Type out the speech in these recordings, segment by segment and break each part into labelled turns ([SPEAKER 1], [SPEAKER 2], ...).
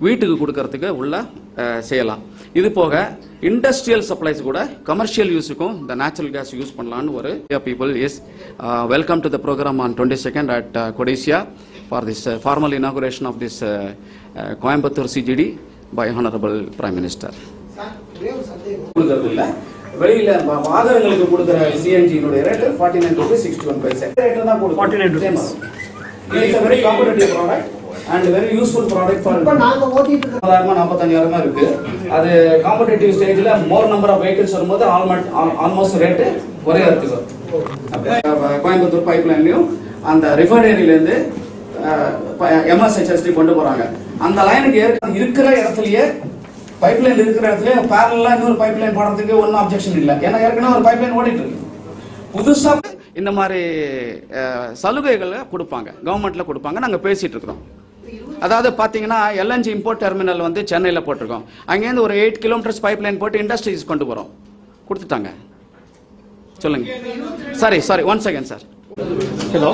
[SPEAKER 1] வீட்டுக்கு கொடுக்கறதுக்கு உள்ள அஹ், செய்யலாம் இது போக இண்டஸ்ட்ரியல் சப்ளைஸ் கூட கமர்ஷியல் யூஸுக்கும் இந்த நேச்சுரல் கேஸ் யூஸ் பண்ணலான்னு ஒரு people is welcome to the programme on twenty second at Codissia for this formal inauguration of this Coimbatore CGD by honourable prime minister கொடுக்கறது இல்ல வெளியில வா- வாகனங்களுக்கு கொடுக்குற சிஎன்ஜியினுடைய rate forty nine rupees sixty one paisa rate தான் கொடுக்கும்
[SPEAKER 2] 49 rupees.
[SPEAKER 1] It's very competitive product and very useful product for
[SPEAKER 3] இப்ப நாங்க ஓட்டிட்டு இருக்க
[SPEAKER 1] நாற்பதாயிரமா நாற்பத்தஞ்சாயிரமா இருக்கு அது காம்படிட்டிவ் ஸ்டேஜ்ல மோர் நம்பர் ஆஃப் வெஹிக்கிள்ஸ் வரும்போது ஆல்மோஸ்ட் ரேட்டு ஒரே இடத்துக்கு வரும் அப்படியே, அஹ், கோயம்புத்தூர் பைப் லைன்லயும் அந்த ரிஃபைனரியில இருந்து எம்எஸ்ஹெச்எஸ்டி கொண்டு போறாங்க அந்த லைனுக்கு ஏற்கனவே இருக்கிற இடத்துலயே பைப் லைன் இருக்கிற இடத்துல பேரலா இன்னொரு பைப் லைன் போடுறதுக்கு ஒன்றும் அப்ஜெக்ஷன் இல்லை ஏன்னா ஏற்கனவே ஒரு பைப் லைன் ஓடிட்டு இருக்கு புதுசா இந்த மாதிரி அஹ், சலுகைகளை கொடுப்பாங்க கவர்மெண்ட்ல கொடுப்பாங்க நாங்க பேசிட்டு இருக்கிறோம் அதாவது பாத்தீங்கன்னா எல்என்ஜி இம்போர்ட் டெர்மினல் வந்து சென்னையில போட்டிருக்கோம் அங்கேருந்து ஒரு எயிட் கிலோமீட்டர்ஸ் பைப் லைன் போட்டு இண்டஸ்ட்ரீஸ் கொண்டு போறோம் கொடுத்துட்டாங்க சொல்லுங்க sorry sorry one second sir
[SPEAKER 2] Hello.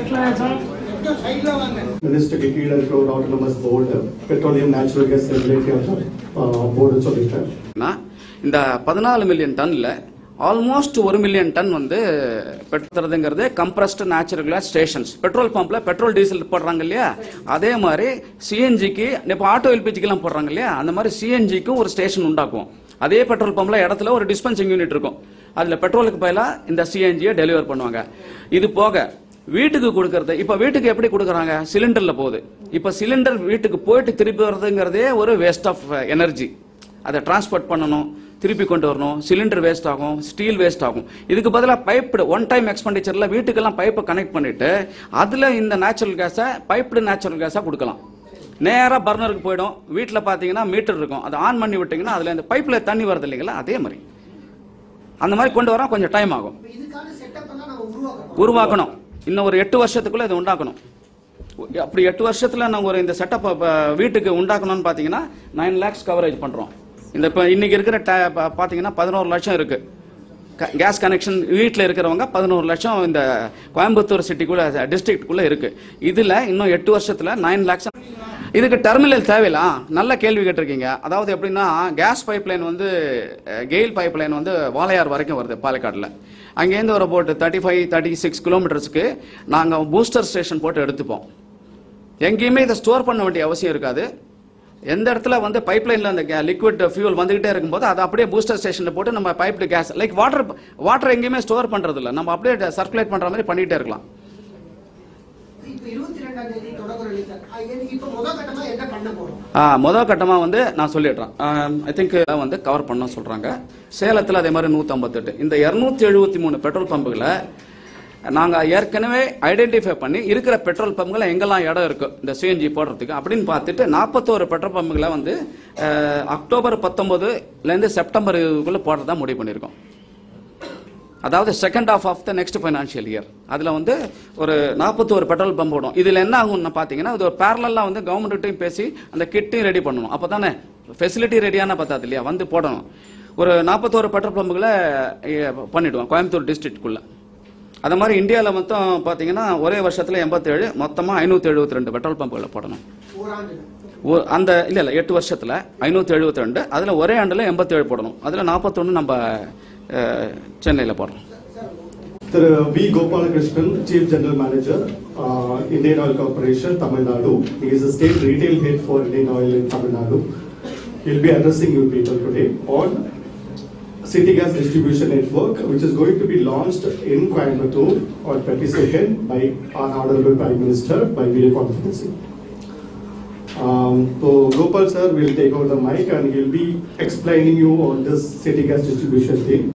[SPEAKER 4] Minister Kiki and Road Autonomous Board, Petroleum Natural Gas Regulatory uh, Board சொல்லிட்டேன்
[SPEAKER 1] நான் இந்த பதினாலு மில்லியன் டன்ல ஆல்மோஸ்ட் ஒரு மில்லியன் டன் வந்து பெட்ரோல்ங்கிறது compressed natural gas stations petrol பம்ப்ல பெட்ரோல் டீசல் போடுறாங்க இல்லையா அதே மாதிரி சிஎன்ஜிக்கு இப்போ ஆட்டோ எல்பிஜிக்கெல்லாம் போடுறாங்க இல்லையா அந்த மாதிரி சிஎன்ஜிக்கும் ஒரு ஸ்டேஷன் உண்டாக்குவோம் அதே பெட்ரோல் பம்ப்ல இடத்துல ஒரு டிஸ்பென்சிங் யூனிட் இருக்கும் அதுல பெட்ரோலுக்கு பதிலாக இந்த சிஎன்ஜியை டெலிவர் பண்ணுவாங்க இது போக வீட்டுக்கு கொடுக்கறது இப்ப வீட்டுக்கு எப்படி கொடுக்கறாங்க சிலிண்டர்ல போகுது இப்ப சிலிண்டர் வீட்டுக்கு போயிட்டு திருப்பி வர்றதுங்கிறதே ஒரு வேஸ்ட் ஆஃப் எனர்ஜி அதை டிரான்ஸ்போர்ட் பண்ணணும் திருப்பி கொண்டு வரணும் சிலிண்டர் வேஸ்ட் ஆகும் ஸ்டீல் வேஸ்ட் ஆகும் இதுக்கு பதிலாக பைப்டு ஒன் டைம் எக்ஸ்பெண்டிச்சர்ல வீட்டுக்கெல்லாம் பைப்பை கனெக்ட் பண்ணிட்டு அதுல இந்த நேச்சுரல் கேஸை பைப்டு நேச்சுரல் கேஸா கொடுக்கலாம் நேரா பர்னருக்கு போயிடும் வீட்டில் பார்த்தீங்கன்னா மீட்டர் இருக்கும் அதை ஆன் பண்ணி விட்டீங்கன்னா அதுல இந்த பைப்ல தண்ணி வருது இல்லைங்களா அதே மாதிரி அந்த மாதிரி கொண்டு வர கொஞ்சம் டைம் ஆகும்
[SPEAKER 3] இதுக்கான செட்டப் எல்லாம் நம்ம உருவாக்கணும்
[SPEAKER 1] உருவாக்கணும் இன்னும் ஒரு எட்டு வருஷத்துக்குள்ள இதை உண்டாக்கணும் அப்படி எட்டு வருஷத்துல நாங்க ஒரு இந்த செட்டப் வீட்டுக்கு உண்டாக்கணும்னு பாத்தீங்கன்னா நைன் லேக்ஸ் கவரேஜ் பண்றோம் இந்த இப்ப இன்னைக்கு இருக்கிற ta- ப- பாத்தீங்கன்னா பதினோரு லட்சம் இருக்கு கேஸ் கனெக்ஷன் வீட்டில் இருக்கிறவங்க பதினோரு லட்சம் இந்த கோயம்புத்தூர் சிட்டிக்குள்ள டிஸ்ட்ரிக்ட்டுக்குள்ள இருக்கு இதுல இன்னும் எட்டு வருஷத்துல நைன் லேக்ஸ் இதுக்கு டெர்மினல் தேவையில்ல ஆ, நல்ல கேள்வி கேட்டிருக்கீங்க அதாவது எப்படின்னா கேஸ் பைப் லைன் வந்து அஹ், கெயில் பைப் லைன் வந்து வாளையார் வரைக்கும் வருது பாலக்காட்டில் அங்கேருந்து ஒரு போட்டு தேர்ட்டி ஃபைவ் தேர்ட்டி சிக்ஸ் கிலோமீட்டர்ஸ்க்கு நாங்கள் பூஸ்டர் ஸ்டேஷன் போட்டு எடுத்துப்போம் எங்கேயுமே இதை ஸ்டோர் பண்ண வேண்டிய அவசியம் இருக்காது எந்த இடத்துல வந்து பைப் லைனில் அந்த லிக்விட் ஃபியூல் வந்துகிட்டே இருக்கும்போது அதை அப்படியே பூஸ்டர் ஸ்டேஷனில் போட்டு நம்ம piped gas like water water எங்கேயுமே ஸ்டோர் பண்ணுறது இல்லை நம்ம அப்படியே சர்க்குலேட் பண்ணுற மாதிரி பண்ணிகிட்டே இருக்கலாம்
[SPEAKER 3] இப்ப இருபத்தி ரெண்டாம் தேதி தொடங்குற release. ஆ, இது இப்ப முதல் கட்டமா என்ன பண்ண போறோம்
[SPEAKER 1] ஆ, முதல் கட்டமாக வந்து நான் சொல்லிடுறேன் ஐ திங்க் வந்து கவர் பண்ண சொல்கிறாங்க சேலத்தில் அதே மாதிரி நூற்றம்பத்தெட்டு இந்த இரநூத்தி எழுபத்தி மூணு பெட்ரோல் பம்புகளை நாங்கள் ஏற்கனவே ஐடென்டிஃபை பண்ணி இருக்கிற பெட்ரோல் பம்புகளை எங்கெல்லாம் இடம் இருக்கு இந்த சிஎன்ஜி போடுறதுக்கு அப்படின்னு பார்த்துட்டு நாற்பத்தோரு பெட்ரோல் பம்புகளை வந்து அஹ், அக்டோபர் பத்தொன்பதுலேருந்து செப்டம்பர் இதுக்குள்ளே போடுறதா முடிவு பண்ணியிருக்கோம் அதாவது second of of the next financial year அதில் வந்து ஒரு நாற்பத்தோரு பெட்ரோல் பம்ப் ஓடும் இதில் என்ன ஆகும்னு பார்த்தீங்கன்னா இது ஒரு பேரலாக வந்து கவர்மெண்ட்டையும் பேசி அந்த கிட்டையும் ரெடி பண்ணணும் அப்போ தானே ஃபெசிலிட்டி ரெடியான பத்தாது இல்லையா வந்து போடணும் ஒரு நாற்பத்தோரு பெட்ரோல் பம்புகளை அஹ், பண்ணிடுவோம் கோயம்புத்தூர் டிஸ்ட்ரிக்ட்குள்ளே அது மாதிரி இந்தியாவில் மொத்தம் பார்த்தீங்கன்னா ஒரே வருஷத்தில் எண்பத்தேழு மொத்தமாக ஐநூற்றி எழுபத்தி ரெண்டு பெட்ரோல் பம்புகளை போடணும்
[SPEAKER 3] ஓராண்டு
[SPEAKER 1] ஒ- அந்த இல்ல இல்ல எட்டு வருஷத்துல ஐநூத்தி எழுபத்தி ரெண்டு அதுல ஒரே ஆண்டுல எண்பத்தேழு போடணும் அதுல நாற்பத்தொன்னு நம்ம அஹ், சென்னையில போடுறோம்
[SPEAKER 4] Thiru V Gopalakrishnan chief general manager Indian Oil Corporation Tamil Nadu he is a state retail head for Indian Oil in Tamil Nadu he'll be addressing you people today on city gas distribution network which is going to be launched in Coimbatore on 22nd by our honorable prime minister by video conferencing um, so Gopal sir will take over the mic and he'll be explaining you on this city gas distribution thing